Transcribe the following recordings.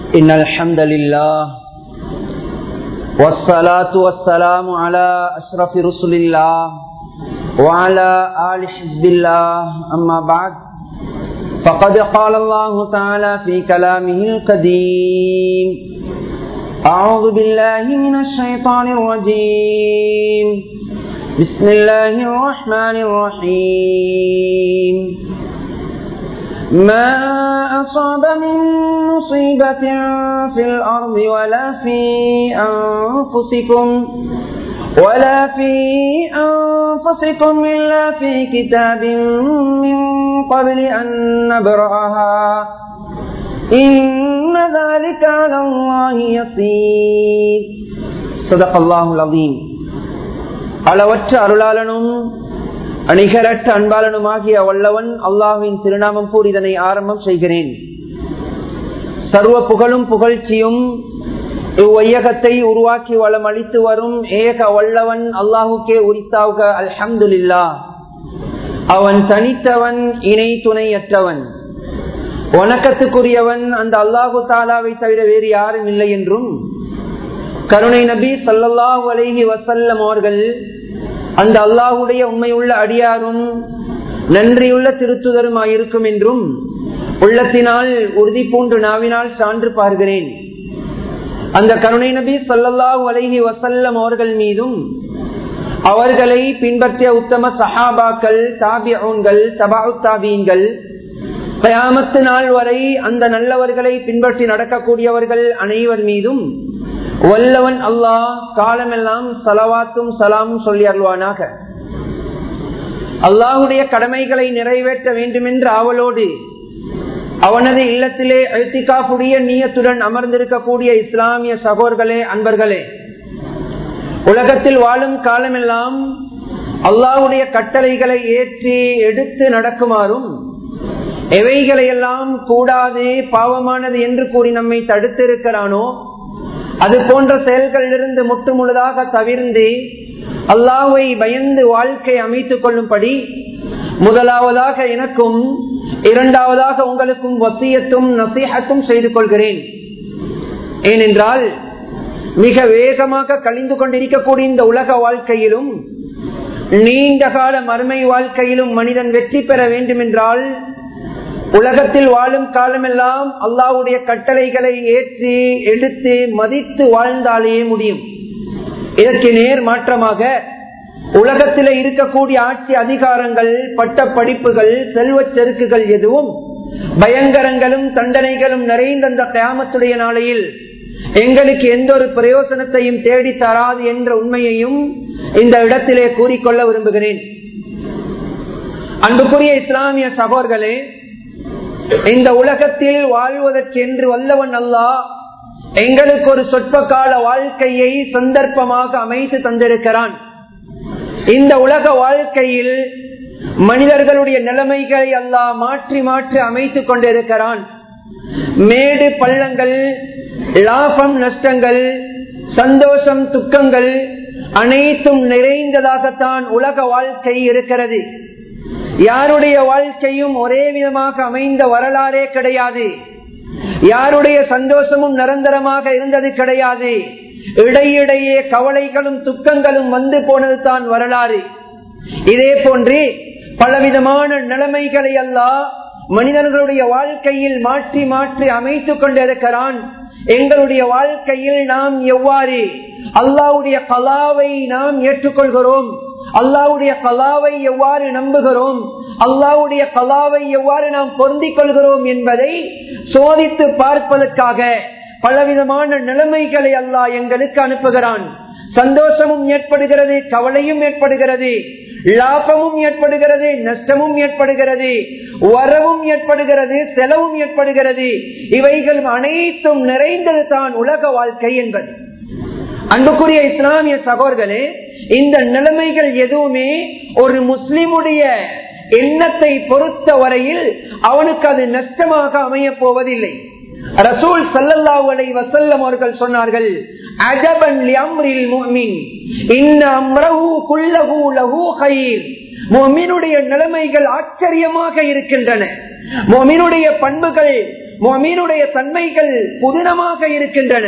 إن الحمد لله والصلاة والسلام على أشرف رسل الله وعلى آل حزب الله أما بعد فقد قال الله تعالى في كلامه القديم أعوذ بالله من الشيطان الرجيم بسم الله الرحمن الرحيم ما أصاب من مصيبة في الأرض ولا في أنفسكم ولا في أنفسكم إلا في كتاب من قبل أن نبرأها إن ذلك على الله يسير صدق الله العظيم அளவற்ற அருளாளனும் அணிகரற்ற அன்பாளனும் ஆகிய வல்லவன் அல்லாஹுவின் திருநாமம் கூறி இதனை ஆரம்பம் செய்கிறேன் சர்வ புகழும் புகழ்ச்சியும் இவ்வையகத்தை உருவாக்கி வளம் அளித்து வரும் ஏக வல்லவன் அல்லாஹுக்கே உரித்தாக அல்ஹம்துல்லா அவன் தனித்தவன் இணை துணையற்றவன் வணக்கத்துக்குரியவன் அந்த அல்லாஹு தாலாவை தவிர வேறு யாரும் இல்லை என்றும் கருணை நபி சல்லாஹூ அலஹி வசல்லம் அவர்கள் அந்த அல்லாஹுடைய உண்மையுள்ள அடியாரும் நன்றியுள்ள திருத்துதருமாயிருக்கும் என்றும் உள்ளத்தினால் உறுதி பூண்டு நாவினால் சான்று பார்க்கிறேன் அந்த கருணை நபி சொல்லல்லாஹு அலஹி வசல்லம் அவர்கள் மீதும் அவர்களை பின்பற்றிய உத்தம சஹாபாக்கள் தாபியன்கள் தபாவு தாபியன்கள் கயாமத்து நாள் வரை அந்த நல்லவர்களை பின்பற்றி நடக்கக்கூடியவர்கள் அனைவர் மீதும் வல்லவன் அல்லாஹ் காலமெல்லாம் சலவாத்தும் சலாமும் சொல்லி அருள்வானாக அல்லாஹுடைய கடமைகளை நிறைவேற்ற வேண்டும் என்ற ஆவலோடு அவனது இல்லத்திலே அழுத்திக்காப்புடைய நீயத்துடன் அமர்ந்திருக்கக்கூடிய இஸ்லாமிய சகோர்களே அன்பர்களே உலகத்தில் வாழும் காலமெல்லாம் அல்லாஹுடைய கட்டளைகளை ஏற்றி எடுத்து நடக்குமாறும் எவைகளையெல்லாம் கூடாது பாவமானது என்று கூறி நம்மை தடுத்திருக்கிறானோ அது போன்ற செயல்களிலிருந்து முற்று முழுதாக தவிர்ந்து அல்லாவை பயந்து வாழ்க்கை அமைத்துக் கொள்ளும்படி முதலாவதாக எனக்கும் இரண்டாவதாக உங்களுக்கும் வசியத்தும் நசீகத்தும் செய்து கொள்கிறேன் ஏனென்றால் மிக வேகமாக கழிந்து கொண்டிருக்கக்கூடிய இந்த உலக வாழ்க்கையிலும் நீண்ட கால மறுமை வாழ்க்கையிலும் மனிதன் வெற்றி பெற வேண்டும் என்றால் உலகத்தில் வாழும் காலமெல்லாம் அல்லாவுடைய கட்டளைகளை ஏற்றி எடுத்து மதித்து வாழ்ந்தாலே முடியும் இதற்கு நேர் மாற்றமாக உலகத்தில் இருக்கக்கூடிய ஆட்சி அதிகாரங்கள் பட்ட படிப்புகள் செல்வச் செருக்குகள் எதுவும் பயங்கரங்களும் தண்டனைகளும் நிறைந்த அந்த கிராமத்துடைய நாளையில் எங்களுக்கு எந்த ஒரு பிரயோசனத்தையும் தேடி தராது என்ற உண்மையையும் இந்த இடத்திலே கூறிக்கொள்ள விரும்புகிறேன் அன்புக்குரிய இஸ்லாமிய சகோர்களே இந்த உலகத்தில் வாழ்வதற்கென்று வல்லவன் அல்லா எங்களுக்கு ஒரு சொற்ப கால வாழ்க்கையை சந்தர்ப்பமாக அமைத்து தந்திருக்கிறான் இந்த உலக வாழ்க்கையில் மனிதர்களுடைய நிலைமைகளை அல்லா மாற்றி மாற்றி அமைத்துக் கொண்டிருக்கிறான் மேடு பள்ளங்கள் லாபம் நஷ்டங்கள் சந்தோஷம் துக்கங்கள் அனைத்தும் நிறைந்ததாகத்தான் உலக வாழ்க்கை இருக்கிறது யாருடைய வாழ்க்கையும் ஒரே விதமாக அமைந்த வரலாறே கிடையாது யாருடைய சந்தோஷமும் நிரந்தரமாக இருந்தது கிடையாது இடையிடையே கவலைகளும் துக்கங்களும் வந்து போனது தான் வரலாறு இதே போன்று பலவிதமான நிலைமைகளை எல்லாம் மனிதர்களுடைய வாழ்க்கையில் மாற்றி மாற்றி அமைத்துக் கொண்டிருக்கிறான் எங்களுடைய வாழ்க்கையில் நாம் எவ்வாறு அல்லாவுடைய கலாவை நாம் ஏற்றுக்கொள்கிறோம் அல்லாவுடைய கலாவை எவ்வாறு நம்புகிறோம் அல்லாவுடைய கலாவை எவ்வாறு நாம் பொருந்திக் கொள்கிறோம் என்பதை சோதித்து பார்ப்பதற்காக பலவிதமான நிலைமைகளை அல்லாஹ் எங்களுக்கு அனுப்புகிறான் சந்தோஷமும் ஏற்படுகிறது கவலையும் ஏற்படுகிறது லாபமும் ஏற்படுகிறது நஷ்டமும் ஏற்படுகிறது வரவும் ஏற்படுகிறது செலவும் ஏற்படுகிறது இவைகள் அனைத்தும் நிறைந்தது தான் உலக வாழ்க்கை என்பது அன்புக்குரிய இஸ்லாமிய சகோதர்களே இந்த நிலைமைகள் எதுவுமே ஒரு முஸ்லிமுடைய எண்ணத்தை பொறுத்த வரையில் அவனுக்கு அது நஷ்டமாக அமைய போவதில்லை ரசூல் சல்லல்லாஹு அலைஹி வஸல்லம் அவர்கள் சொன்னார்கள் அஜபன் லிஅம்ரில் முஃமின் இன்ன அம்ரஹு குல்லஹு லஹு கைர் முஃமினுடைய நிலைமைகள் ஆச்சரியமாக இருக்கின்றன முஃமினுடைய பண்புகள் மொமீனுடைய தன்மைகள் புதினமாக இருக்கின்றன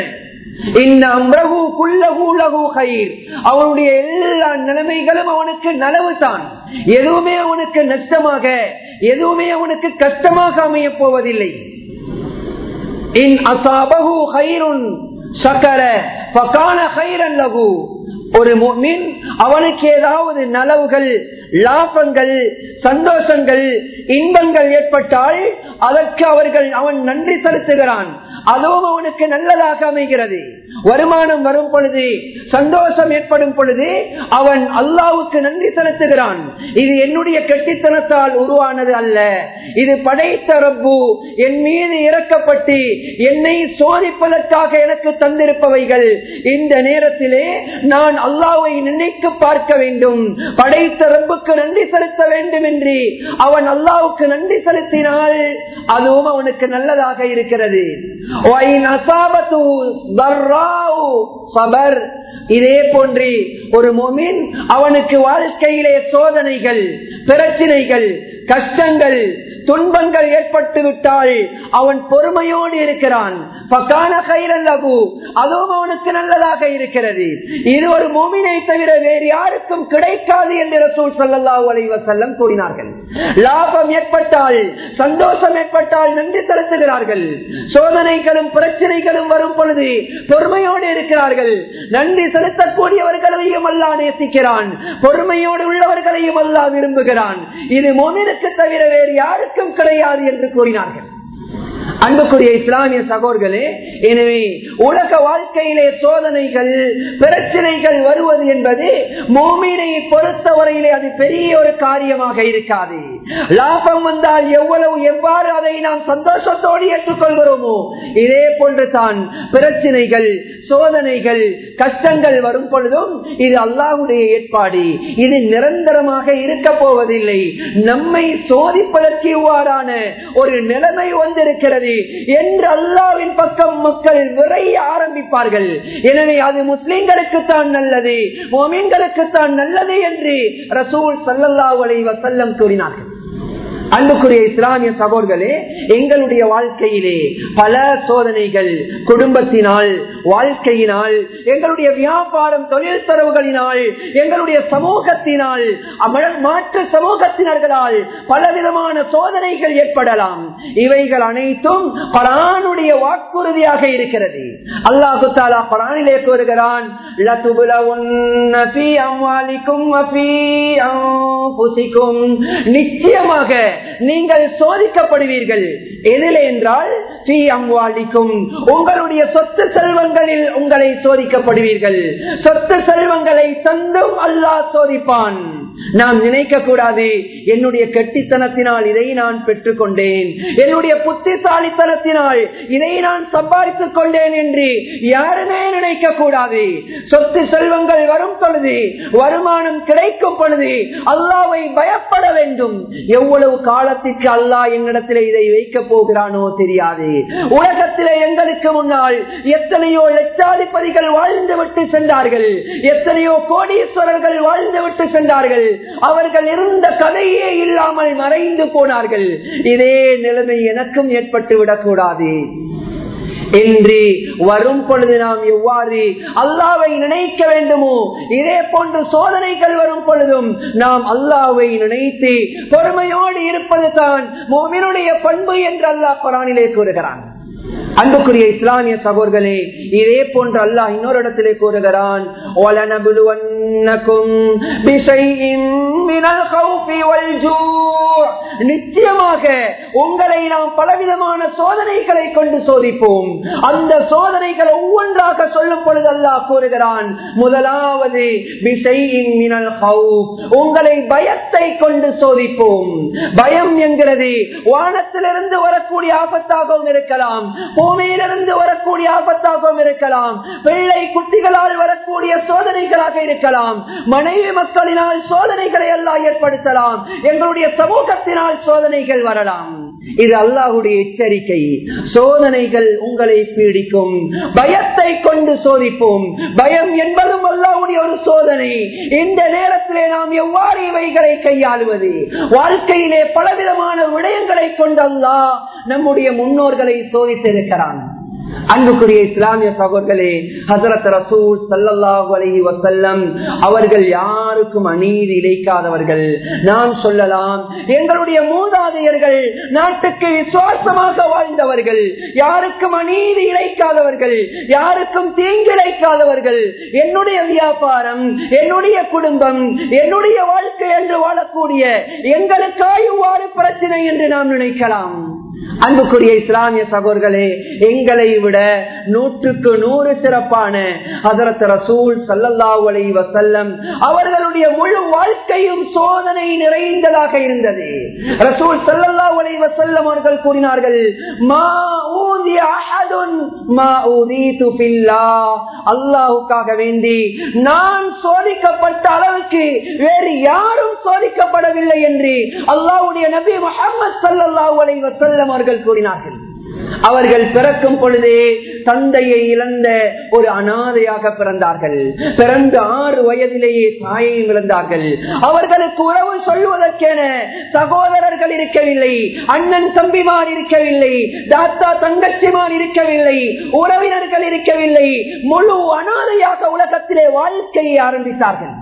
அவனுடைய எல்லா நிலைமைகளும் அவனுக்கு நலவு தான் எதுவுமே அவனுக்கு நஷ்டமாக எதுவுமே அவனுக்கு கஷ்டமாக அமைய போவதில்லை இன் அசாபகு ஹைருன் சக்கர பகான ஹைரன் லகு ஒரு மின் அவனுக்கு ஏதாவது நலவுகள் லாபங்கள் சந்தோஷங்கள் இன்பங்கள் ஏற்பட்டால் அதற்கு அவர்கள் அவன் நன்றி செலுத்துகிறான் அதுவும் அவனுக்கு நல்லதாக அமைகிறது வருமானம் வரும் பொழுது சந்தோஷம் ஏற்படும் பொழுது அவன் அல்லாவுக்கு நன்றி செலுத்துகிறான் இது என்னுடைய கெட்டித்தனத்தால் உருவானது அல்ல இது படைத்த ரப்பு என் மீது இறக்கப்பட்டு என்னை சோதிப்பதற்காக எனக்கு தந்திருப்பவைகள் இந்த நேரத்திலே நான் அல்லாவை நினைக்க பார்க்க வேண்டும் படைத்த ரப்புக்கு நன்றி செலுத்த வேண்டும் என்று அவன் அல்லாவுக்கு நன்றி செலுத்தினால் அதுவும் அவனுக்கு நல்லதாக இருக்கிறது இதே போன்று ஒரு மோமின் அவனுக்கு வாழ்க்கையிலே சோதனைகள் பிரச்சனைகள் கஷ்டங்கள் துன்பங்கள் ஏற்பட்டு விட்டால் அவன் பொறுமையோடு இருக்கிறான் அதுவும் அவனுக்கு நல்லதாக இருக்கிறது இது ஒரு மோமினை தவிர வேறு யாருக்கும் கிடைக்காது என்று ரசூல் சல்லாஹூ அலைவசல்லம் கூறினார்கள் லாபம் ஏற்பட்டால் சந்தோஷம் ஏற்பட்டால் நன்றி செலுத்துகிறார்கள் சோதனைகளும் பிரச்சனைகளும் வரும் பொழுது பொறுமையோடு இருக்கிறார்கள் நன்றி செலுத்தக்கூடியவர்களையும் அல்லா நேசிக்கிறான் பொறுமையோடு உள்ளவர்களையும் அல்லா விரும்புகிறான் இது மோமினுக்கு தவிர வேறு யாருக்கும் கிடையாது என்று கூறினார்கள் அன்புக்குரிய இஸ்லாமிய சகோர்களே எனவே உலக வாழ்க்கையிலே சோதனைகள் பிரச்சனைகள் வருவது என்பது மோமீனை பொறுத்தவரையிலே அது பெரிய ஒரு காரியமாக இருக்காது லாபம் வந்தால் எவ்வளவு எவ்வாறு அதை நாம் சந்தோஷத்தோடு ஏற்றுக்கொள்கிறோமோ இதே போன்று தான் பிரச்சனைகள் சோதனைகள் கஷ்டங்கள் வரும் பொழுதும் இது அல்லாஹுடைய ஏற்பாடு இது நிரந்தரமாக இருக்க போவதில்லை நம்மை சோதிப்பதற்கு இவ்வாறான ஒரு நிலைமை வந்திருக்கிறது என்று அல்லாவின் பக்கம் மக்கள் விரைய ஆரம்பிப்பார்கள் எனவே அது முஸ்லிம்களுக்கு தான் நல்லது மோமீன்களுக்கு தான் நல்லது என்று ரசூல் சல்லல்லா அலை வசல்லம் கூறினார்கள் அன்புக்குரிய இஸ்லாமிய சகோதர்களே எங்களுடைய வாழ்க்கையிலே பல சோதனைகள் குடும்பத்தினால் வாழ்க்கையினால் எங்களுடைய வியாபாரம் தொழில் தரவுகளினால் எங்களுடைய சமூகத்தினால் மாற்று சமூகத்தினர்களால் பலவிதமான சோதனைகள் ஏற்படலாம் இவைகள் அனைத்தும் பரானுடைய வாக்குறுதியாக இருக்கிறது அல்லாஹு தாலா பரானிலே கூறுகிறான் நிச்சயமாக நீங்கள் சோதிக்கப்படுவீர்கள் எதில் என்றால் தீ அம்வாலிக்கும் உங்களுடைய சொத்து செல்வங்களில் உங்களை சோதிக்கப்படுவீர்கள் சொத்து செல்வங்களை தந்தும் அல்லாஹ் சோதிப்பான் நாம் நினைக்க கூடாது என்னுடைய கெட்டித்தனத்தினால் இதை நான் பெற்றுக் கொண்டேன் என்னுடைய புத்திசாலித்தனத்தினால் இதை நான் சம்பாதித்துக் கொண்டேன் என்று யாருமே நினைக்க கூடாது சொத்து செல்வங்கள் வரும் பொழுது வருமானம் கிடைக்கும் பொழுது அல்லாவை பயப்பட வேண்டும் எவ்வளவு காலத்திற்கு அல்லாஹ் என்னிடத்தில் இதை வைக்க போகிறானோ தெரியாது உலகத்திலே எங்களுக்கு முன்னால் எத்தனையோ லட்சாதிபதிகள் வாழ்ந்து விட்டு சென்றார்கள் எத்தனையோ கோடீஸ்வரர்கள் வாழ்ந்து விட்டு சென்றார்கள் அவர்கள் இருந்த கதையே இல்லாமல் மறைந்து போனார்கள் இதே நிலைமை எனக்கும் ஏற்பட்டு விடக்கூடாது என்று வரும் பொழுது நாம் எவ்வாறு அல்லாவை நினைக்க வேண்டுமோ இதே போன்று சோதனைகள் வரும் பொழுதும் நாம் அல்லாவை நினைத்து பொறுமையோடு இருப்பது தான் மோமினுடைய பண்பு என்று அல்லாஹ் குரானிலே கூறுகிறான் அன்புக்குரிய இஸ்லாமிய சகோர்களே இதே போன்று அல்லாஹ் இன்னொரு இடத்திலே கூறுகிறான் நிச்சயமாக உங்களை நாம் பலவிதமான சோதனைகளை கொண்டு சோதிப்போம் அந்த சோதனைகள் ஒவ்வொன்றாக சொல்லும் பொழுது அல்லாஹ் கூறுகிறான் முதலாவது உங்களை பயத்தை கொண்டு சோதிப்போம் பயம் என்கிறது வானத்திலிருந்து வரக்கூடிய ஆபத்தாகவும் இருக்கலாம் பூமியிலிருந்து வரக்கூடிய ஆபத்தாகவும் இருக்கலாம் பிள்ளை குட்டிகளால் வரக்கூடிய சோதனைகளாக இருக்கலாம் மனைவி மக்களினால் சோதனைகளை எல்லாம் ஏற்படுத்தலாம் எங்களுடைய சமூகத்தினால் சோதனைகள் வரலாம் இது அல்லாஹுடைய எச்சரிக்கை சோதனைகள் உங்களை பீடிக்கும் பயத்தை கொண்டு சோதிப்போம் பயம் என்பதும் அல்லாஹுடைய ஒரு சோதனை இந்த நேரத்திலே நாம் எவ்வாறு இவைகளை கையாளுவது வாழ்க்கையிலே பலவிதமான விடயங்களை கொண்டு அல்லாஹ் நம்முடைய முன்னோர்களை சோதித்திருக்கிறான் அன்புக்குரிய இஸ்லாமிய சகோதரர்களே ஹசரத் ரசூல் சல்லல்லாஹு அலைஹி வசல்லம் அவர்கள் யாருக்கும் அநீதி இழைக்காதவர்கள் நான் சொல்லலாம் எங்களுடைய மூதாதையர்கள் நாட்டுக்கு விசுவாசமாக வாழ்ந்தவர்கள் யாருக்கும் அநீதி இழைக்காதவர்கள் யாருக்கும் தீங்கு இழைக்காதவர்கள் என்னுடைய வியாபாரம் என்னுடைய குடும்பம் என்னுடைய வாழ்க்கை என்று வாழக்கூடிய எங்களுக்கா இவ்வாறு பிரச்சனை என்று நாம் நினைக்கலாம் அன்புக்குரிய இஸ்லாமிய சகோதர்களே எங்களை விட நூற்றுக்கு நூறு சிறப்பான ஹசரத் ரசூல் சல்லல்லாஹு அலைஹி வஸல்லம் அவர்களுடைய முழு வாழ்க்கையும் சோதனை நிறைந்ததாக இருந்தது ரசூல் சல்லல்லாஹு அலைஹி வஸல்லம் அவர்கள் கூறினார்கள் மா ஊதிய அஹதுன் மா ஊதீது பில்லாஹ் அல்லாஹ்வுக்காக வேண்டி நான் சோதிக்கப்பட்ட அளவுக்கு வேறு யாரும் சோதிக்கப்படவில்லை என்று அல்லாஹ்வுடைய நபி முஹம்மது ஸல்லல்லாஹு அலைஹி வஸல்லம் அவர்கள் கூறினார்கள் அவர்கள் பிறக்கும் பொழுதே தந்தையை இழந்த ஒரு அனாதையாக பிறந்தார்கள் பிறந்து ஆறு வயதிலேயே தாயை இழந்தார்கள் அவர்களுக்கு உறவு சொல்வதற்கென சகோதரர்கள் இருக்கவில்லை அண்ணன் தம்பிமார் இருக்கவில்லை தாத்தா தங்கச்சிமார் இருக்கவில்லை உறவினர்கள் இருக்கவில்லை முழு அனாதையாக உலகத்திலே வாழ்க்கையை ஆரம்பித்தார்கள்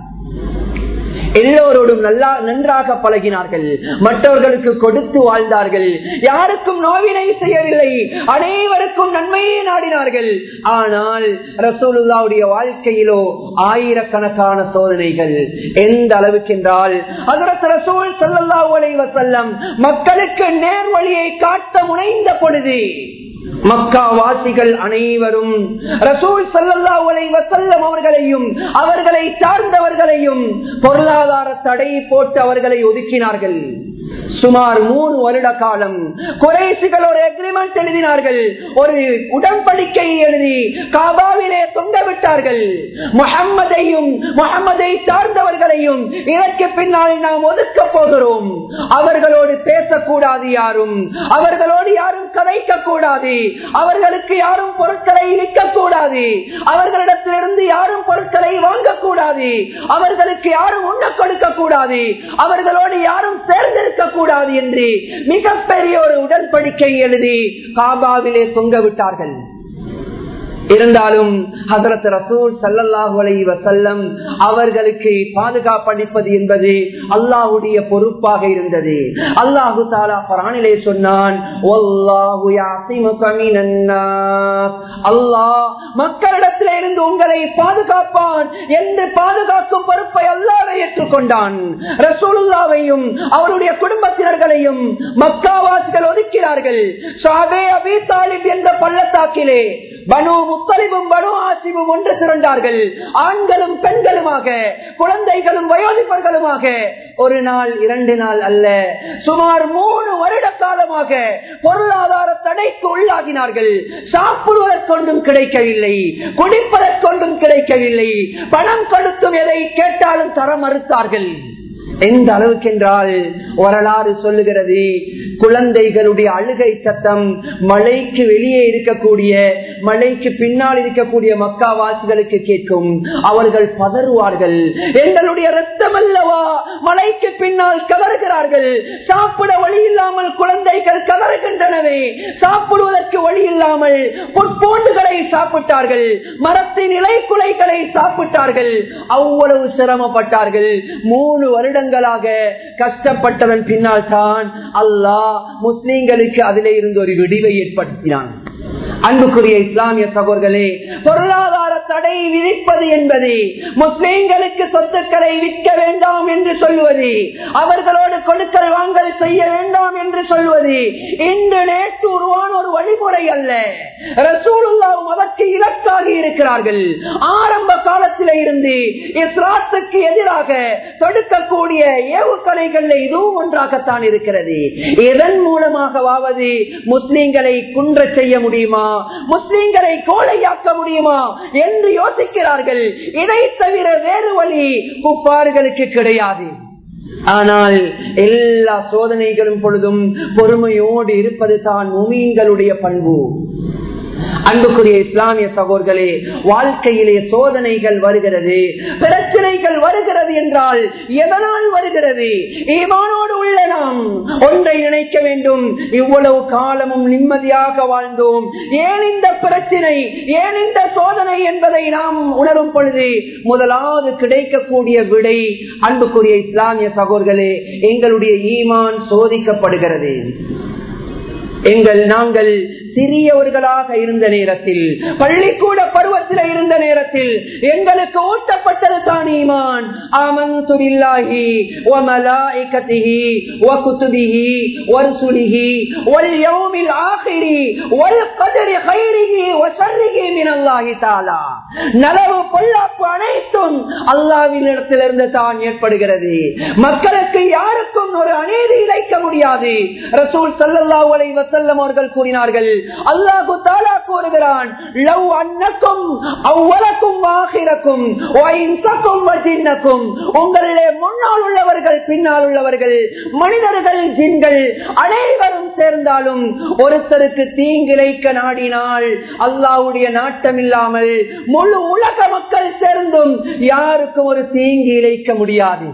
எல்லோரோடும் நல்லா நன்றாக பழகினார்கள் மற்றவர்களுக்கு கொடுத்து வாழ்ந்தார்கள் யாருக்கும் நோவினை செய்யவில்லை அனைவருக்கும் நன்மையே நாடினார்கள் ஆனால் ரசூலுல்லாவுடைய வாழ்க்கையிலோ ஆயிரக்கணக்கான சோதனைகள் எந்த அளவுக்கு என்றால் அதற்கு ரசூல் சல்லல்லாஹு அலைஹி வஸல்லம் மக்களுக்கு நேர் வழியை காட்ட முனைந்த பொழுது மக்கா வாசிகள் அனைவரும் ரசூல் சல்லல்லா உலை வசல்லம் அவர்களையும் அவர்களை சார்ந்தவர்களையும் பொருளாதார தடை போட்டு அவர்களை ஒதுக்கினார்கள் சுமார் மூணு வருட காலம் குறைசிகள் ஒரு அக்ரிமெண்ட் எழுதினார்கள் ஒரு உடன்படிக்கை எழுதி காபாவிலே தொங்க விட்டார்கள் முகம்மதையும் முகம்மதை சார்ந்தவர்களையும் இதற்கு பின்னால் நாம் ஒதுக்க போகிறோம் அவர்களோடு பேசக்கூடாது யாரும் அவர்களோடு யாரும் கதைக்க கூடாது அவர்களுக்கு யாரும் பொருட்களை விற்க கூடாது அவர்களிடத்திலிருந்து யாரும் பொருட்களை வாங்கக்கூடாது அவர்களுக்கு யாரும் உண்ண கொடுக்க கூடாது அவர்களோடு யாரும் சேர்ந்திருக்க கூடாது என்று மிகப்பெரிய ஒரு உடன்படிக்கை எழுதி காபாவிலே தொங்க விட்டார்கள் இருந்தாலும் ஹசரத் ரசூல் சல்லல்லாஹு அலைஹி வஸல்லம் அவர்களுக்கு பாதுகாப்பளிப்பது என்பது அல்லாஹ்வுடைய பொறுப்பாக இருந்தது அல்லாஹு தாலா குர்ஆனிலே சொன்னான் வல்லாஹு யஸிமுக மினன் நாஸ் அல்லாஹ் மக்களிடத்திலே இருந்து உங்களை பாதுகாப்பான் என்று பாதுகாக்கும் பொறுப்பை அல்லாஹ்வே ஏற்றுக்கொண்டான் ரசூலுல்லாவையும் அவருடைய குடும்பத்தினர்களையும் மக்காவாசிகள் ஒதுக்கிறார்கள் ஷாபே அபி தாலிப் என்ற பள்ளத்தாக்கிலே பனு முத்தலிபும் பனு ஆசிபும் ஒன்று திரண்டார்கள் ஆண்களும் பெண்களுமாக குழந்தைகளும் வயோதிபர்களுமாக ஒரு நாள் இரண்டு நாள் அல்ல சுமார் மூணு வருட காலமாக பொருளாதார தடைக்கு உள்ளாகினார்கள் சாப்பிடுவதற்கொண்டும் கிடைக்கவில்லை குடிப்பதற்கொண்டும் கிடைக்கவில்லை பணம் கொடுத்தும் எதை கேட்டாலும் தர மறுத்தார்கள் எந்த அளவுக்கு என்றால் வரலாறு சொல்லுகிறது குழந்தைகளுடைய அழுகை சத்தம் மலைக்கு வெளியே இருக்கக்கூடிய மலைக்கு பின்னால் இருக்கக்கூடிய மக்கா வாசிகளுக்கு கேட்கும் அவர்கள் பதறுவார்கள் எங்களுடைய ரத்தம் அல்லவா மலைக்கு பின்னால் கவருகிறார்கள் சாப்பிட வழி இல்லாமல் குழந்தைகள் கவருகின்றனவே சாப்பிடுவதற்கு வழி இல்லாமல் பொற்போண்டுகளை சாப்பிட்டார்கள் மரத்தின் இலை குலைகளை சாப்பிட்டார்கள் அவ்வளவு சிரமப்பட்டார்கள் மூணு வருடங்களாக கஷ்டப்பட்டதன் பின்னால் தான் அல்லாஹ் முஸ்லீம்களுக்கு அதிலே இருந்து ஒரு விடிவை ஏற்படுத்தினான் அன்புக்குரிய இஸ்லாமிய சகோதர்களே பொருளாதார தடை விதிப்பது என்பது முஸ்லீம்களுக்கு சொத்துக்களை விற்க வேண்டாம் என்று சொல்வது அவர்களோடு கொடுக்கல் வாங்கல் செய்ய வேண்டாம் என்று சொல்வது இன்று நேற்று உருவான ஒரு வழிமுறை அல்ல ரசூலுல்லாவும் அதற்கு இலக்காகி இருக்கிறார்கள் ஆரம்ப காலத்தில இருந்து இஸ்லாத்துக்கு எதிராக தொடுக்கக்கூடிய ஏவுகணைகள் இதுவும் ஒன்றாகத்தான் இருக்கிறது இதன் மூலமாகவாவது முஸ்லீம்களை குன்ற செய்ய முடியுமா முஸ்லீம்களை கோழையாக்க முடியுமா என்று யோசிக்கிறார்கள் இதை தவிர வேறு வழி குப்பார்களுக்கு கிடையாது ஆனால் எல்லா சோதனைகளும் பொழுதும் பொறுமையோடு இருப்பது தான் முமீன்களுடைய பண்பு அன்புக்குரிய இஸ்லாமிய சகோதர்களே வாழ்க்கையிலே சோதனைகள் வருகிறது பிரச்சனைகள் வருகிறது என்றால் எதனால் வருகிறது ஈமானோடு உள்ள நாம் ஒன்றை நினைக்க வேண்டும் இவ்வளவு காலமும் நிம்மதியாக வாழ்ந்தோம் ஏன் இந்த பிரச்சனை ஏன் இந்த சோதனை என்பதை நாம் உணரும் பொழுது முதலாவது கிடைக்கக்கூடிய விடை அன்புக்குரிய இஸ்லாமிய சகோதர்களே எங்களுடைய ஈமான் சோதிக்கப்படுகிறது எங்கள் நாங்கள் சிறியவர்களாக இருந்த நேரத்தில் பள்ளிக்கூட பருவத்தில் இருந்த நேரத்தில் எங்களுக்கு ஊட்டப்பட்டது தான் ஈமான் ஆமந்து பில்லாஹி வ மலாயிகத்திஹி வ குதுபிஹி வ ருசுலிஹி வல் யௌமில் ஆகிரி வல் கத்ரி கைரிஹி வ ஷர்ரிஹி மினல்லாஹி தஆலா நலவு பொல்லாப்பு அனைத்தும் அல்லாஹ்வின் இடத்திலிருந்து தான் ஏற்படுகிறது மக்களுக்கு யாருக்கும் ஒரு அநீதி இழைக்க முடியாது ரசூல் ஸல்லல்லாஹு அலைஹி வஸல்லம் அவர்கள் கூறினார்கள் அல்லாஹு தாலா கூறுகிறான் லவ் அன்னக்கும் அவ்வளக்கும் வாகிரக்கும் வயின்சக்கும் வஜின்னக்கும் உங்களிலே முன்னால் உள்ளவர்கள் பின்னால் உள்ளவர்கள் மனிதர்கள் ஜின்கள் அனைவரும் சேர்ந்தாலும் ஒருத்தருக்கு தீங்கிழைக்க நாடினால் அல்லாவுடைய நாட்டம் இல்லாமல் முழு உலக மக்கள் சேர்ந்தும் யாருக்கும் ஒரு தீங்கு இழைக்க முடியாது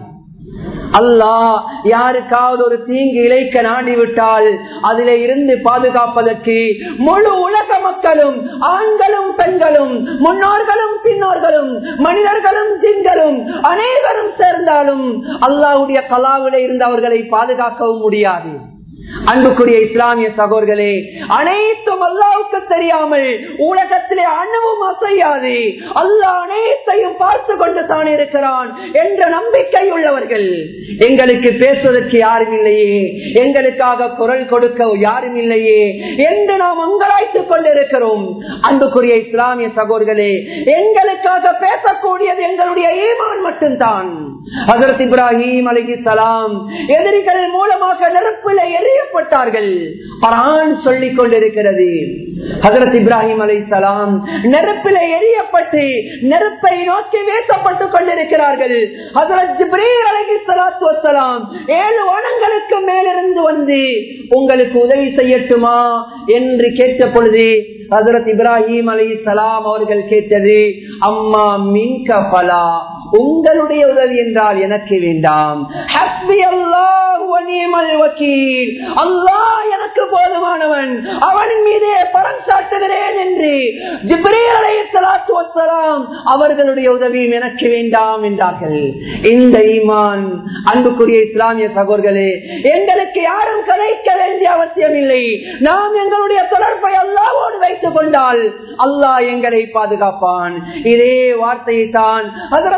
அல்லாஹ் யாருக்காவது ஒரு தீங்கு இழைக்க நாடிவிட்டால் அதில இருந்து பாதுகாப்பதற்கு முழு உலக மக்களும் ஆண்களும் பெண்களும் முன்னோர்களும் பின்னோர்களும் மனிதர்களும் ஜின்களும் அனைவரும் சேர்ந்தாலும் அல்லாவுடைய கலாவில இருந்து அவர்களை பாதுகாக்கவும் முடியாது அன்புக்குரிய இஸ்லாமிய சகோதர்களே அனைத்தும் அல்லாவுக்கு தெரியாமல் உலகத்திலே அணுவும் அசையாது அல்லாஹ் அனைத்தையும் பார்த்து கொண்டு தான் இருக்கிறான் என்ற நம்பிக்கை உள்ளவர்கள் எங்களுக்கு பேசுவதற்கு யாரும் இல்லையே எங்களுக்காக குரல் கொடுக்க யாரும் இல்லையே என்று நாம் அங்கலாய்த்துக் கொண்டிருக்கிறோம் அன்புக்குரிய இஸ்லாமிய சகோதர்களே எங்களுக்காக பேசக்கூடியது எங்களுடைய ஈமான் மட்டும்தான் ஹசரத் இப்ராஹிம் அலி சலாம் எதிரிகள் மூலமாக நெருப்பில் எரியப்பட்டார்கள் பரான் சொல்லிக் கொண்டிருக்கிறது ஹசரத் இப்ராஹிம் அலை சலாம் நெருப்பில் எரியப்பட்டு நெருப்பை நோக்கி வீசப்பட்டுக் கொண்டிருக்கிறார்கள் ஹசரத் ஜிப்ரீல் அலகி சலாத்து வசலாம் ஏழு வனங்களுக்கு மேலிருந்து வந்து உங்களுக்கு உதவி செய்யட்டுமா என்று கேட்ட பொழுது ஹசரத் இப்ராஹிம் அலி சலாம் அவர்கள் கேட்டது அம்மா மின்க பலா உங்களுடைய உதவி என்றால் எனக்கு வேண்டாம் ஹஸ்பி அல்லாஹ் எனக்கு போதுமானவன் அவன் மீதே பரம் சாட்டுகிறேன் என்று அவர்களுடைய உதவியும் எனக்கு வேண்டாம் என்றார்கள் இந்த ஈமான் அன்புக்குரிய இஸ்லாமிய சகோதர்களே எங்களுக்கு யாரும் கலைக்க வேண்டிய அவசியம் இல்லை நாம் எங்களுடைய தொடர்பை அல்லாவோடு வைத்துக் கொண்டால் அல்லாஹ் எங்களை பாதுகாப்பான் இதே வார்த்தையை தான்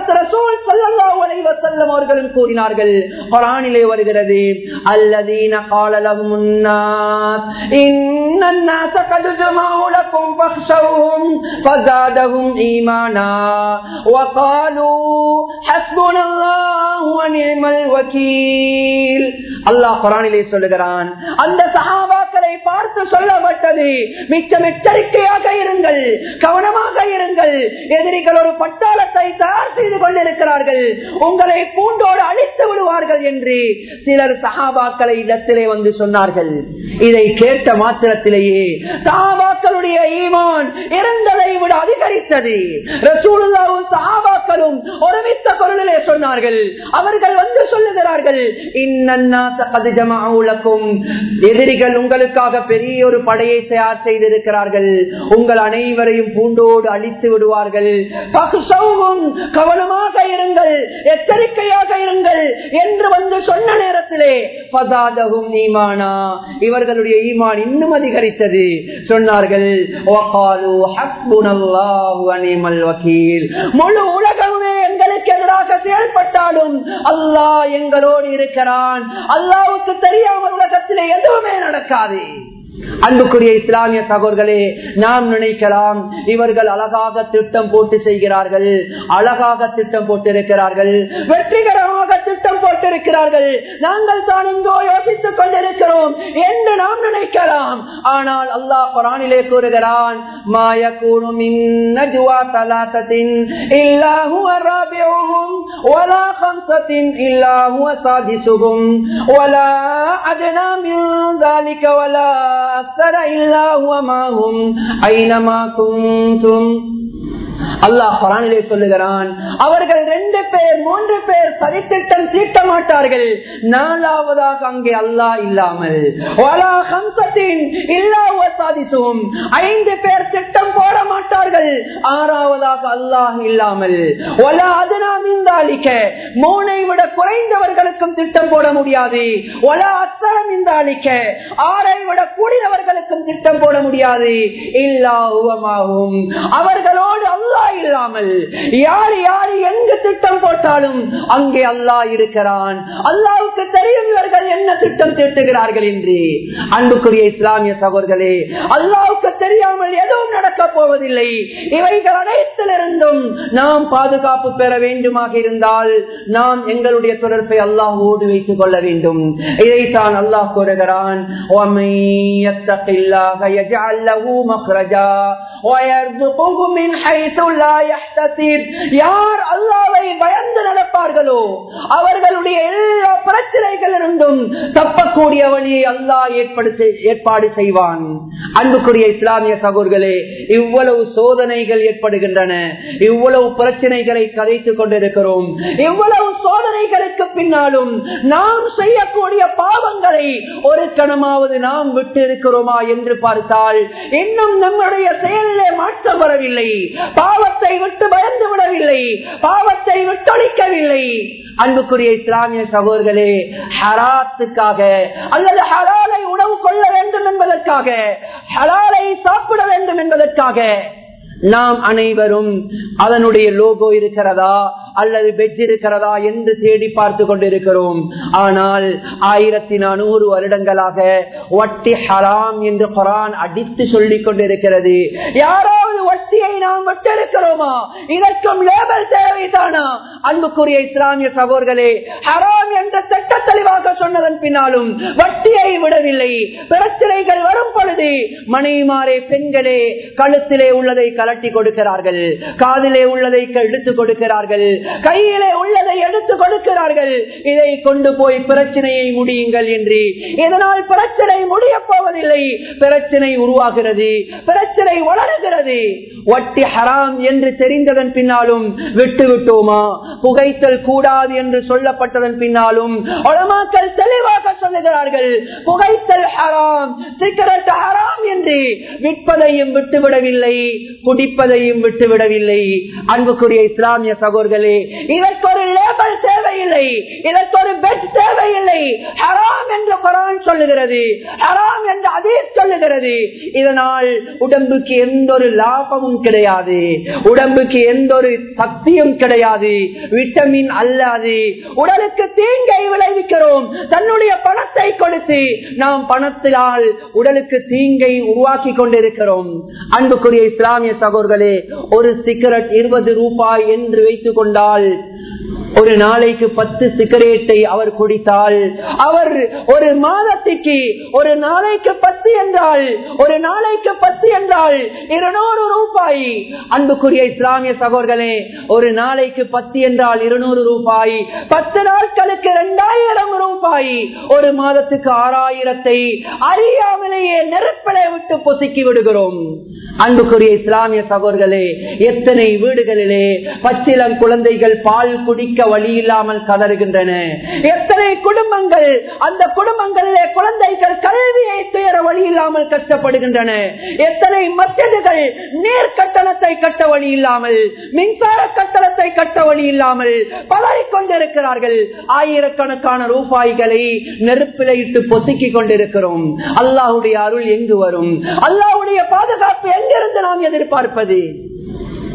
அவர்களும் கூறினார்கள் குரானிலே வருகிறது அல்லதீன காலலம் அல்லாஹ் குரானிலே சொல்லுகிறான் அந்த சகாபாக்களை பார்த்து சொல்லப்பட்டது மிச்சம் எச்சரிக்கையாக இருங்கள் கவனமாக இருங்கள் எதிரிகள் ஒரு பட்டாளத்தை தயார் செய்து கொண்டிருக்கிறார்கள் உங்களை பூண்டோடு அழித்து விடுவார்கள் என்று சிலர் சகாபாக்களை இடத்திலே வந்து சொன்னார்கள் இதை கேட்ட மாத்திரத்திலேயே சகாபாக்களுடைய ஈமான் இருந்ததை விட அதிகரித்தது ரசூலுல்லாவும் சகாபாக்களும் ஒருமித்த குரலிலே சொன்னார்கள் அவர்கள் வந்து சொல்லுகிறார்கள் எதிரிகள் உங்களுக்காக பெரிய ஒரு படையை தயார் செய்திருக்கிறார்கள் உங்கள் அனைவரையும் பூண்டோடு அழித்து விடுவார்கள் கவனமாக இருங்கள் எச்சரிக்கையாக இருங்கள் என்று வந்து சொன்ன நேரத்திலே பதாதகும் ஈமானா இவர்களுடைய ஈமான் இன்னும் அதிகரித்தது சொன்னார்கள் முழு உலகமே எங்களுக்கு எதிராக செயல்பட்டாலும் அல்லாஹ் எங்களோடு இருக்கிறான் அல்லாவுக்கு தெரியாமல் உலகத்திலே எதுவுமே நடக்காது அன்புக்குரிய இஸ்லாமிய சகோர்களே நாம் நினைக்கலாம் இவர்கள் அழகாக திட்டம் போட்டு செய்கிறார்கள் அழகாக திட்டம் போட்டிருக்கிறார்கள் வெற்றிகரமாக திட்டம் போட்டிருக்கிறார்கள் நாங்கள் தான் இங்கோ யோசித்துக் கொண்டிருக்கிறோம் என்று நாம் நினைக்கலாம் ஆனால் அல்லாஹ் குரானிலே கூறுகிறான் மாயக்கூடும் நஜுவா தலாசத்தின் இல்லாஹு ராபியவும் ولا خمسة إلا هو سادسهم ولا أدنى من ذلك ولا أكثر إلا هو معهم أينما كنتم அல்லாஹ் குரானிலே சொல்லுகிறான் அவர்கள் ரெண்டு பேர் மூன்று பேர் சரித்திட்டம் தீட்ட மாட்டார்கள் நாலாவதாக அங்கே அல்லாஹ் இல்லாமல் சாதிசும் ஐந்து பேர் திட்டம் போட மாட்டார்கள் ஆறாவதாக அல்லாஹ் இல்லாமல் ஒலா அதனாமிந்தாளிக்க மூனை விட குறைந்தவர்களுக்கும் திட்டம் போட முடியாது ஒலா அத்தரம் இந்தாளிக்க ஆறை விட கூடியவர்களுக்கும் திட்டம் போட முடியாது இல்லா உவமாகும் அவர்களோடு அல்லாஹ் இல்லாமல் யார் யார் எங்கு திட்டம் போட்டாலும் அங்கே அல்லாஹ் இருக்கிறான் அல்லாவுக்கு தெரியும் இவர்கள் என்ன திட்டம் தீட்டுகிறார்கள் என்று அன்புக்குரிய இஸ்லாமிய சகோதர்களே அல்லாவுக்கு தெரியாமல் எதுவும் நடக்க போவதில்லை இவைகள் அனைத்திலிருந்தும் நாம் பாதுகாப்பு பெற வேண்டுமாக இருந்தால் நாம் எங்களுடைய தொடர்பை அல்லாஹோடு வைத்துக் கொள்ள வேண்டும் இதைத்தான் அல்லாஹ் கூறுகிறான் யார் அல்லாவை பயந்து நடப்பார்களோ அவர்களுடைய எல்லா பிரச்சனைகளிலிருந்தும் தப்பக்கூடிய வழியை அல்லாஹ் ஏற்பாடு செய்வான் அன்புக்குரிய இஸ்லாமிய சகோதர்களே இவ்வளவு சோதனைகள் ஏற்படுகின்றன இவ்வளவு பிரச்சனைகளை கதைத்துக் கொண்டிருக்கிறோம் இவ்வளவு சோதனைகளுக்கு பின்னாலும் நாம் செய்யக்கூடிய பாவங்களை ஒரு கணமாவது நாம் விட்டு இருக்கிறோமா என்று பார்த்தால் இன்னும் நம்முடைய செயலிலே மாற்றம் வரவில்லை பாவத்தை விட்டு பயந்து விடவில்லை பாவத்தை விட்டொழிக்கவில்லை அன்புக்குரிய இஸ்லாமிய சகோதர்களே ஹராத்துக்காக அல்லது ஹலாலை உணவு கொள்ள வேண்டும் என்பதற்காக ஹலாலை சாப்பிட வேண்டும் என்பதற்காக நாம் அனைவரும் அதனுடைய லோகோ இருக்கிறதா அல்லது பெஜ் இருக்கிறதா என்று தேடி பார்த்து கொண்டிருக்கிறோம் ஆனால் ஆயிரத்தி நானூறு வருடங்களாக வட்டி ஹராம் என்று குரான் அடித்து சொல்லிக் கொண்டிருக்கிறது யாராவது வட்டியை நாம் விட்டிருக்கிறோமா இதற்கும் லேபல் தேவைதானா அன்புக்குரிய இஸ்லாமிய சகோதர்களே ஹராம் என்ற திட்ட தெளிவாக சொன்னதன் பின்னாலும் வட்டியை விடவில்லை பிரச்சனைகள் வரும் பொழுது மனைவிமாரே பெண்களே கழுத்திலே உள்ளதை கலட்டி கொடுக்கிறார்கள் காதிலே உள்ளதை எடுத்து கொடுக்கிறார்கள் கையிலே உள்ளதை எடுத்து கொடுக்கிறார்கள் இதை கொண்டு போய் பிரச்சனையை முடியுங்கள் என்று இதனால் பிரச்சனை முடிய போவதில்லை பிரச்சனை உருவாகிறது பிரச்சனை வளருகிறது வட்டி ஹராம் என்று தெரிந்ததன் பின்னாலும் விட்டு விட்டோமா புகைத்தல் கூடாது என்று சொல்லப்பட்டதன் பின்னாலும் உலமாக்கள் தெளிவாக சொல்லுகிறார்கள் புகைத்தல் ஹராம் சிகரெட் ஹராம் என்று விற்பதையும் விட்டுவிடவில்லை குடிப்பதையும் விட்டுவிடவில்லை அன்புக்குரிய இஸ்லாமிய சகோதர்களே இதற்கு ஒரு லேபல் தேவையில்லை இதற்கு ஒரு பெட் தேவையில்லை ஹராம் என்று குரான் சொல்லுகிறது ஹராம் என்று அதீஸ் சொல்லுகிறது இதனால் உடம்புக்கு எந்த ஒரு லாபமும் கிடையாது உடம்புக்கு எந்த ஒரு சக்தியும் கிடையாது விட்டமின் அல்லாது உடலுக்கு தீங்கை விளைவிக்கிறோம் தன்னுடைய பணத்தை கொடுத்து நாம் பணத்தினால் உடலுக்கு தீங்கை உருவாக்கி கொண்டிருக்கிறோம் அன்புக்குரிய இஸ்லாமிய சகோதர்களே ஒரு சிகரெட் இருபது ரூபாய் என்று வைத்துக் கொண்டால் ஒரு நாளைக்கு பத்து சிகரேட்டை அவர் குடித்தால் அவர் ஒரு மாதத்துக்கு ஒரு நாளைக்கு பத்து என்றால் ஒரு நாளைக்கு பத்து என்றால் இருநூறு ரூபாய் அன்புக்குரிய இஸ்லாமிய சகோதர்களே ஒரு நாளைக்கு பத்து என்றால் இருநூறு ரூபாய் பத்து நாட்களுக்கு இரண்டாயிரம் ரூபாய் ஒரு மாதத்துக்கு ஆறாயிரத்தை அறியாமலேயே நெருப்பலை விட்டு பொசுக்கி விடுகிறோம் அன்புக்குரிய இஸ்லாமிய சகோதர்களே எத்தனை வீடுகளிலே பச்சிலம் குழந்தைகள் பால் குடிக்க வழி இல்லாமல் கதறுகின்றன எத்தனை குடும்பங்கள் அந்த குடும்பங்களிலே குழந்தைகள் கல்வியை துயர வழி இல்லாமல் கஷ்டப்படுகின்றன எத்தனை மத்தியதுகள் நீர் கட்டணத்தை கட்ட வழி இல்லாமல் மின்சார கட்டணத்தை கட்ட வழி இல்லாமல் பலரிக் கொண்டிருக்கிறார்கள் ஆயிரக்கணக்கான ரூபாய்களை நெருப்பில இட்டு பொசுக்கிக் கொண்டிருக்கிறோம் அல்லாஹுடைய அருள் எங்கு வரும் அல்லாஹுடைய பாதுகாப்பு எங்கிருந்து நாம் எதிர்பார்ப்பது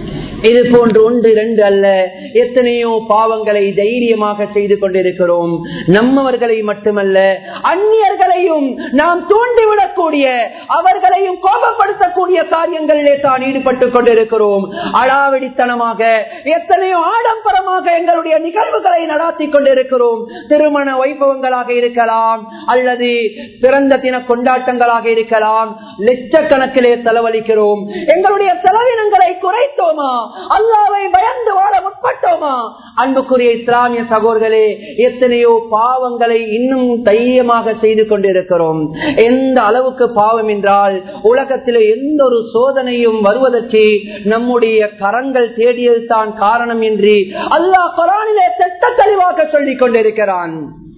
இது போன்று ஒன்று இரண்டு அல்ல எத்தனையோ பாவங்களை தைரியமாக செய்து கொண்டிருக்கிறோம் நம்மவர்களை மட்டுமல்ல அந்நியர்களையும் நாம் தூண்டிவிடக்கூடிய அவர்களையும் கோபப்படுத்தக்கூடிய காரியங்களிலே தான் ஈடுபட்டுக் கொண்டிருக்கிறோம் அடாவடித்தனமாக எத்தனையோ ஆடம்பரமாக எங்களுடைய நிகழ்வுகளை நடாத்தி கொண்டிருக்கிறோம் திருமண வைபவங்களாக இருக்கலாம் அல்லது பிறந்த தின கொண்டாட்டங்களாக இருக்கலாம் லட்சக்கணக்கிலே செலவழிக்கிறோம் எங்களுடைய செலவினங்களை குறைத்தோமா அல்லாவை பயந்து வாழ முற்பட்டோமா அன்புக்குரிய இஸ்லாமிய சகோதரர்களே எத்தனையோ பாவங்களை இன்னும் தைரியமாக செய்து கொண்டிருக்கிறோம் எந்த அளவுக்கு பாவம் என்றால் உலகத்தில் எந்த ஒரு சோதனையும் வருவதற்கு நம்முடைய கரங்கள் தேடியது தான் காரணம் என்று அல்லாஹ் குரானிலே திட்ட தெளிவாக சொல்லிக் கொண்டிருக்கிறான்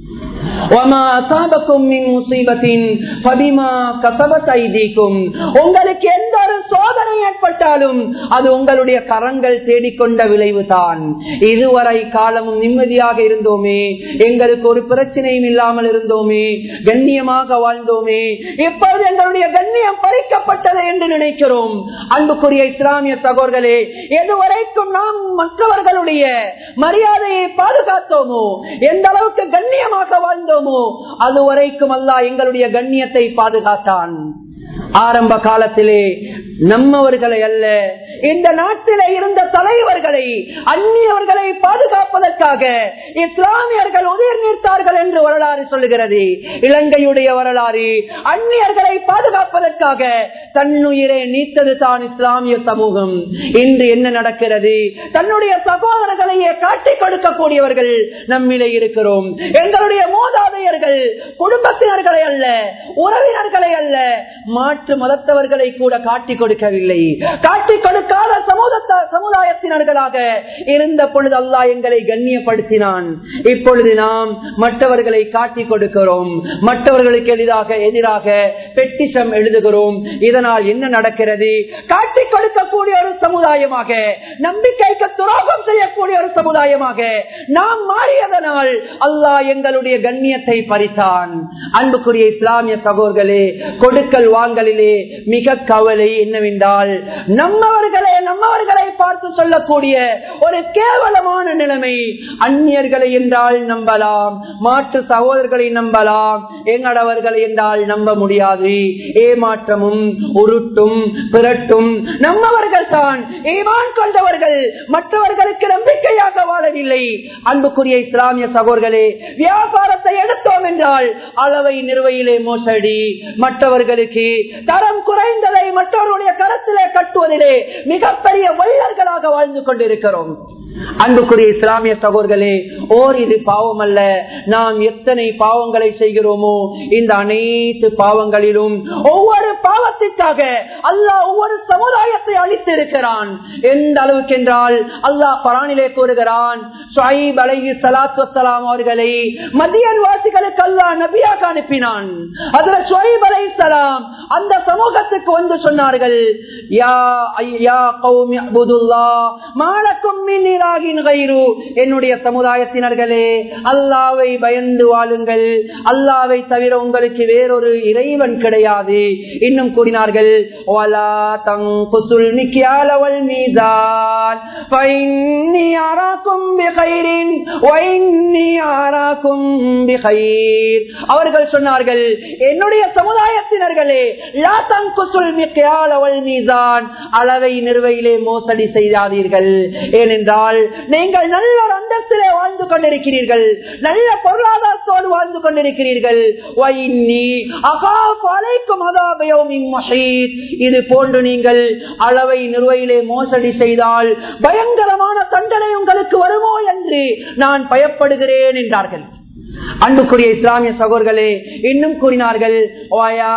உங்களுக்கு எந்த ஒரு சோதனை ஏற்பட்டாலும் அது உங்களுடைய கரங்கள் தேடிக்கொண்ட விளைவு தான் இதுவரை காலமும் நிம்மதியாக இருந்தோமே எங்களுக்கு ஒரு பிரச்சனையும் இல்லாமல் இருந்தோமே கண்ணியமாக வாழ்ந்தோமே இப்போது எங்களுடைய கண்ணியம் பறிக்கப்பட்டது என்று நினைக்கிறோம் அன்புக்குரிய இஸ்லாமிய சகோதரர்களே எதுவரைக்கும் நாம் மற்றவர்களுடைய மரியாதையை பாதுகாத்தோமோ எந்த அளவுக்கு கண்ணியமாக வாழ்ந்தோமோ அது வரைக்கும் அல்ல எங்களுடைய கண்ணியத்தை பாதுகாத்தான் ஆரம்ப காலத்திலே நம்மவர்களை அல்ல இந்த நாட்டிலே இருந்த தலைவர்களை அந்நியவர்களை பாதுகாப்பதற்காக இஸ்லாமியர்கள் உயிர் நீர்த்தார்கள் என்று வரலாறு சொல்லுகிறது இலங்கையுடைய வரலாறு அந்நியர்களை பாதுகாப்பதற்காக தன்னுயிரை நீத்தது தான் இஸ்லாமிய சமூகம் இன்று என்ன நடக்கிறது தன்னுடைய சகோதரர்களையே காட்டிக் கொடுக்கக்கூடியவர்கள் நம்மிலே இருக்கிறோம் எங்களுடைய மூதாதையர்கள் குடும்பத்தினர்களை அல்ல உறவினர்களை அல்ல மாற்று மதத்தவர்களை கூட காட்டிக் கொடுக்கவில்லை காட்டிக் கொடுக்காத சமுதாயத்தினர்களாக இருந்த பொழுது அல்லா எங்களை கண்ணியப்படுத்தினான் இப்பொழுது நாம் மற்றவர்களை காட்டிக் கொடுக்கிறோம் மற்றவர்களுக்கு எளிதாக எதிராக பெட்டிஷம் எழுதுகிறோம் இதனால் என்ன நடக்கிறது காட்டிக் கொடுக்கக்கூடிய ஒரு சமுதாயமாக நம்பிக்கைக்கு துரோகம் செய்யக்கூடிய ஒரு சமுதாயமாக நாம் மாறியதனால் அல்லாஹ் எங்களுடைய கண்ணியத்தை பறித்தான் அன்புக்குரிய இஸ்லாமிய சகோதர்களே கொடுக்கல் வாங்கலிலே மிக கவலை என்னவென்றால் நம்மவர்களே நம்மவர்களை பார்த்து சொல்லக்கூடிய ஒரு கேவலமான நிலைமை அந்நியர்களை என்றால் நம்பலாம் மாற்று சகோதரர்களை நம்பலாம் எங்களவர்களை என்றால் நம்ப முடியாது ஏமாற்றமும் உருட்டும் பிறட்டும் நம்மவர்கள் தான் ஏமான் கொண்டவர்கள் மற்றவர்களுக்கு நம்பிக்கையாக வாழவில்லை அன்புக்குரிய இஸ்லாமிய சகோதரர்களே வியாபாரத்தை எடுத்தோம் என்றால் அளவை நிறுவையிலே மோசடி மற்றவர்களுக்கு தரம் குறைந்ததை மற்றவருடைய கரத்திலே கட்டுவதிலே மிகப்பெரிய வள்ளர்களாக வாழ்ந்து கொண்டிருக்கிறோம் அன்புக்குரிய இஸ்லாமிய சகோதர்களே ஓர் இது பாவம் அல்ல நாம் எத்தனை பாவங்களை செய்கிறோமோ இந்த அனைத்து பாவங்களிலும் ஒவ்வொரு பாவத்திற்காக அல்லாஹ் ஒவ்வொரு சமுதாயத்தை அளித்து இருக்கிறான் எந்த அளவுக்கு என்றால் அல்லாஹ் பரானிலே கூறுகிறான் சுவைப் அலைஹி ஸலாத்து வஸ்ஸலாம் அவர்களை மதியன் வாசிகளுக்கு அல்லாஹ் நபியாக அனுப்பினான் அதுல சுவைப் அலைஹிஸ்ஸலாம் அந்த சமூகத்துக்கு வந்து சொன்னார்கள் யா ஐ- யா கௌமி அபுதுல்லாஹ் மாலக்கும் மின் இலாஹின் கைரு என்னுடைய சமுதாயத்தினர்களே அல்லாவை பயந்து வாழுங்கள் அல்லாவை தவிர உங்களுக்கு வேறொரு இறைவன் கிடையாது இன்னும் கூறினார்கள் "வலா தங்குசுல் மிக்யால வல் மீசான் ஃபைன்னி அராக்கும் பிகைரின் வைன்னி அராக்கும் பிகைர்." அவர்கள் சொன்னார்கள் என்னுடைய சமுதாயத்தினர்களே லா தங்குசுல் மிக்யால வல் மீசான் அளவை நிறுவையிலே மோசடி செய்யாதீர்கள் ஏனென்றால் நீங்கள் நல்ல ஒரு அந்தஸ்திலே வாழ்ந்து கொண்டிருக்கிறீர்கள் நல்ல பொருளாதாரத்தோடு வாழ்ந்து கொண்டிருக்கிறீர்கள் வைன்னி அகாஃபு அலைக்கும் அதாப யௌமின் மஹீத். இது போன்று நீங்கள் அளவை நிறுவையிலே மோசடி செய்தால் பயங்கரமான தண்டனை உங்களுக்கு வருமோ என்று நான் பயப்படுகிறேன் என்றார்கள் அன்புக்குரிய இஸ்லாமிய சகோதரர்களே இன்னும் கூறினார்கள் "வயா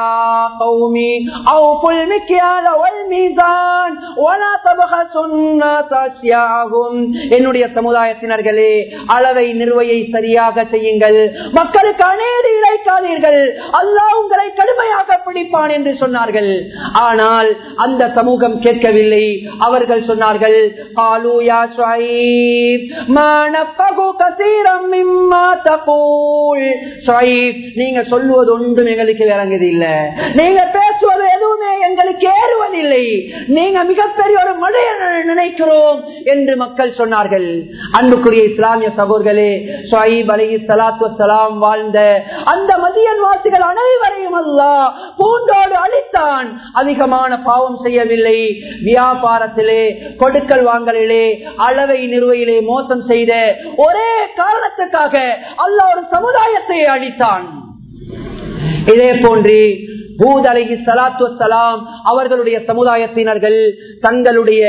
கௌமி அவ்ஃபுல் மிக்யால வல் மீசான் வலா தபகசுன் நாஸ அஷ்யாஅஹும்." என்னுடைய சமுதாயத்தினர்களே அளவை நிறுவையை சரியாக செய்யுங்கள் மக்களுக்கு அநேதி இழைக்காதீர்கள் அல்லாஹ் உங்களை கடுமையாக பிடிப்பான் என்று சொன்னார்கள் ஆனால் அந்த சமூகம் கேட்கவில்லை அவர்கள் சொன்னார்கள் "காலு யா ஷுஐப், மா நஃபகு கஸீரம் மிம்மா தகூல்." ஷுஐப், நீங்க சொல்லுவது ஒன்றும் எங்களுக்கு விளங்குது இல்ல நீங்க பேசுவது எதுவுமே எங்களுக்கு ஏறுவதில்லை நீங்க மிகப்பெரிய ஒரு மனிதன் நினைக்கிறோம் என்று மக்கள் சொன்னார்கள் அன்புக்குரிய இஸ்லாமிய சகோதர்களே ஷாயிப் அலி சலாத்து சலாம் வாழ்ந்த அந்த மதியன் வாசிகள் அனைவரையும் அல்லா பூண்டோடு அழித்தான் அதிகமான பாவம் செய்யவில்லை வியாபாரத்திலே கொடுக்கல் வாங்கலிலே அளவை நிறுவையிலே மோசம் செய்த ஒரே காரணத்துக்காக அல்லாஹ் ஒரு சமுதாயத்தை அழித்தான் இதே போன்று பூத் அலகி சலாத்து வசலாம் அவர்களுடைய சமுதாயத்தினர்கள் தங்களுடைய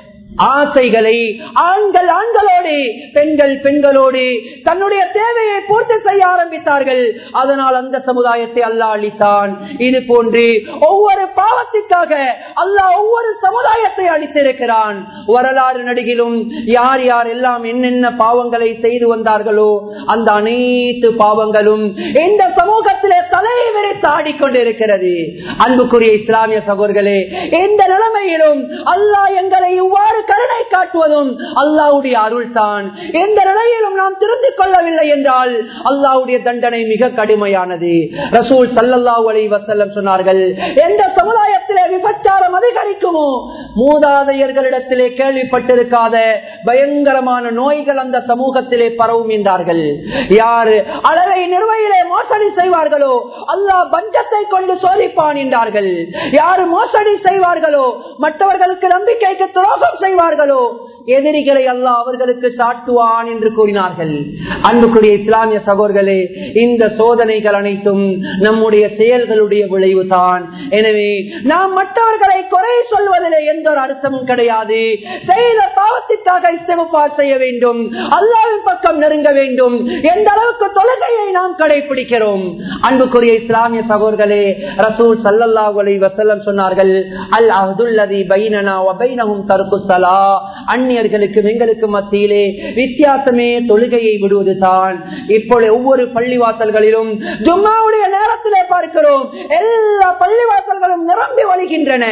ஆசைகளை ஆண்கள் ஆண்களோடு பெண்கள் பெண்களோடு தன்னுடைய தேவையை பூர்த்தி செய்ய ஆரம்பித்தார்கள் அதனால் அந்த சமுதாயத்தை அல்லாஹ் அளித்தான் இது போன்று ஒவ்வொரு பாவத்திற்காக அல்லாஹ் ஒவ்வொரு சமுதாயத்தை அளித்திருக்கிறான் வரலாறு நடிகிலும் யார் யார் எல்லாம் என்னென்ன பாவங்களை செய்து வந்தார்களோ அந்த அனைத்து பாவங்களும் இந்த சமூகத்திலே தலையை விரித்து ஆடிக்கொண்டிருக்கிறது அன்புக்குரிய இஸ்லாமிய சகோதர்களே எந்த நிலைமையிலும் அல்லாஹ் எங்களை இவ்வாறு கருணை காட்டுவதும் அல்லாவுடைய அருள் தான் எந்த நிலையிலும் நாம் திருந்திக் கொள்ளவில்லை என்றால் அல்லாவுடைய தண்டனை மிக கடுமையானது ரசூல் சல்லல்லாஹு அலைஹி வஸல்லம் சொன்னார்கள் எந்த சமுதாயத்திலே விபச்சாரம் அதிகரிக்குமோ மூதாதையர்களிடத்திலே கேள்விப்பட்டிருக்காத பயங்கரமான நோய்கள் அந்த சமூகத்திலே பரவும் என்றார்கள் யாரு அளவை நிறுவையிலே மோசடி செய்வார்களோ அல்லாஹ் பஞ்சத்தை கொண்டு சோதிப்பான் என்றார்கள் யாரு மோசடி செய்வார்களோ மற்றவர்களுக்கு நம்பிக்கைக்கு துரோகம் செய்வார்களோ எதிரிகளை அல்லாஹ் அவர்களுக்கு சாட்டுவான் என்று கூறினார்கள் அன்புக்குரிய இஸ்லாமிய சகோதர்களே இந்த சோதனைகள் அனைத்தும் நம்முடைய செயல்களுடைய விளைவுதான் எனவே நாம் மற்றவர்களை குறை சொல்வதிலே எந்த ஒரு அர்த்தமும் கிடையாது செய்த பாவத்திற்காக இஸ்தமப்பார் செய்ய வேண்டும் அல்லாவின் பக்கம் நெருங்க வேண்டும் எந்த அளவுக்கு தொழுகையை நாம் கடைபிடிக்கிறோம் அன்புக்குரிய இஸ்லாமிய சகோதர்களே ரசூல் சல்லல்லாஹு அலைஹி வஸல்லம் சொன்னார்கள் அல் அஹ்துல்லதி பைனனா வ பைனஹும் தர்குஸ்ஸலா அந்நியர்களுக்கு எங்களுக்கு மத்தியிலே வித்தியாசமே தொழுகையை விடுவது தான் இப்பொழுது ஒவ்வொரு பள்ளிவாசல்களிலும் ஜும்மாவுடைய நேரத்திலே பார்க்கிறோம் எல்லா பள்ளிவாசல்களும் நிரம்பி வழிகின்றன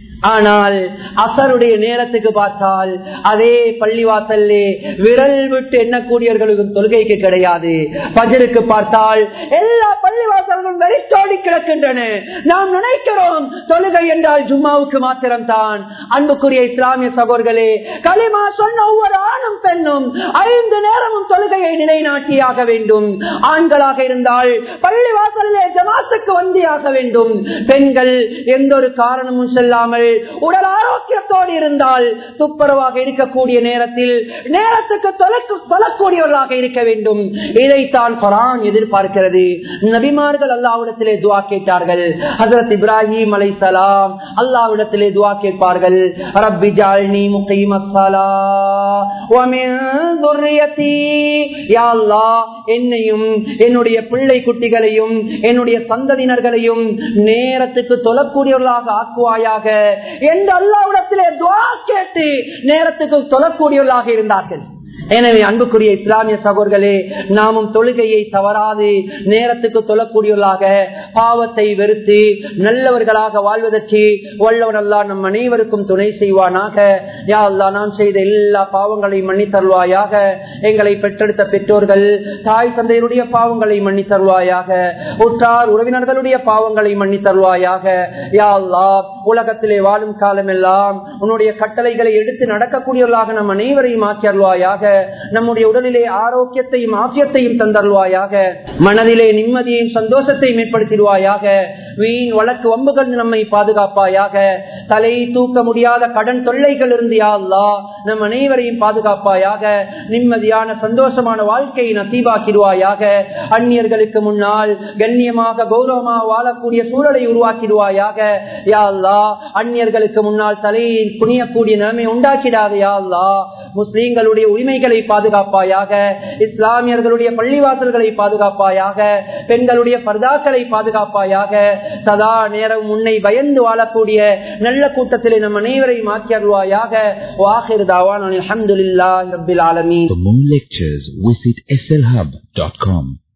ஆனால் அசருடைய நேரத்துக்கு பார்த்தால் அதே பள்ளிவாசல்லே விரல் விட்டு எண்ணக்கூடியவர்களுக்கும் தொழுகைக்கு கிடையாது பஜருக்கு பார்த்தால் எல்லா பள்ளிவாசல்களும் வெறிச்சோடி கிடக்கின்றன நாம் நினைக்கிறோம் தொழுகை என்றால் ஜும்மாவுக்கு மாத்திரம்தான் அன்புக்குரிய இஸ்லாமிய சகோதர்களே களிமா சொன்ன ஒவ்வொரு ஆணும் பெண்ணும் ஐந்து நேரமும் தொழுகையை நிலைநாட்டியாக வேண்டும் ஆண்களாக இருந்தால் பள்ளிவாசலிலே ஜமாத்துக்கு வந்தியாக வேண்டும் பெண்கள் எந்த ஒரு காரணமும் செல்லாமல் உடல் ஆரோக்கியத்தோடு இருந்தால் துப்புரவாக இருக்கக்கூடிய நேரத்தில் நேரத்துக்கு தொழக்கூடியவர்களாக இருக்க வேண்டும் இதைத்தான் குரான் எதிர்பார்க்கிறது நபிமார்கள் அல்லாவிடத்திலே துவா கேட்டார்கள் ஹசரத் இப்ராஹிம் அலை சலாம் அல்லாவிடத்திலே துவா கேட்பார்கள் ரப்பி ஜால்னி முகைம் என்னையும் என்னுடைய பிள்ளை குட்டிகளையும் என்னுடைய சந்ததியினர்களையும் நேரத்துக்கு தொழக்கூடியவர்களாக ஆக்குவாயாக என்று அல்லாவிடத்திலே துவா கேட்டு நேரத்துக்கு தொழக்கூடியவர்களாக இருந்தார்கள் எனவே அன்புக்குரிய இஸ்லாமிய சகோதர்களே நாமும் தொழுகையை தவறாது நேரத்துக்கு தொழக்கூடியவர்களாக பாவத்தை வெறுத்து நல்லவர்களாக வாழ்வதற்கு வல்லவன் அல்லா நம் அனைவருக்கும் துணை செய்வானாக யா அல்லா நாம் செய்த எல்லா பாவங்களையும் மன்னி தருவாயாக எங்களை பெற்றெடுத்த பெற்றோர்கள் தாய் தந்தையருடைய பாவங்களை மன்னி தருவாயாக உற்றார் உறவினர்களுடைய பாவங்களை மன்னி தருவாயாக யா அல்லா உலகத்திலே வாழும் காலமெல்லாம் உன்னுடைய கட்டளைகளை எடுத்து நடக்கக்கூடியவர்களாக நம் அனைவரையும் ஆக்கி அருள்வாயாக நம்முடைய உடலிலே ஆரோக்கியத்தையும் ஆசியத்தையும் தந்தருவாயாக மனதிலே நிம்மதியையும் சந்தோஷத்தையும் ஏற்படுத்திடுவாயாக வீண் வழக்கு வம்புகள் நம்மை பாதுகாப்பாயாக தலை தூக்க முடியாத கடன் தொல்லைகள் இருந்து யாழ்லா நம் அனைவரையும் பாதுகாப்பாயாக நிம்மதியான சந்தோஷமான வாழ்க்கையை நசீவாக்கிடுவாயாக அந்நியர்களுக்கு முன்னால் கண்ணியமாக கௌரவமாக வாழக்கூடிய சூழலை உருவாக்கிடுவாயாக யாழ்லா அந்நியர்களுக்கு முன்னால் தலையை குனியக்கூடிய நிலைமை உண்டாக்கிடாத யாழ்லா முஸ்லீம்களுடைய உரிமைகளை பாதுகாப்பாயாக இஸ்லாமியர்களுடைய பள்ளிவாசல்களை பாதுகாப்பாயாக பெண்களுடைய பர்தாக்களை பாதுகாப்பாயாக சதா நேரம் உன்னை பயந்து வாழக்கூடிய நல்ல கூட்டத்திலே நம் அனைவரை மாற்றி அருள்வாயாக வாஹிர்தாவான் அலமதுல்லா ரபில் ஆலமீன் For more lectures, visit slhub.com.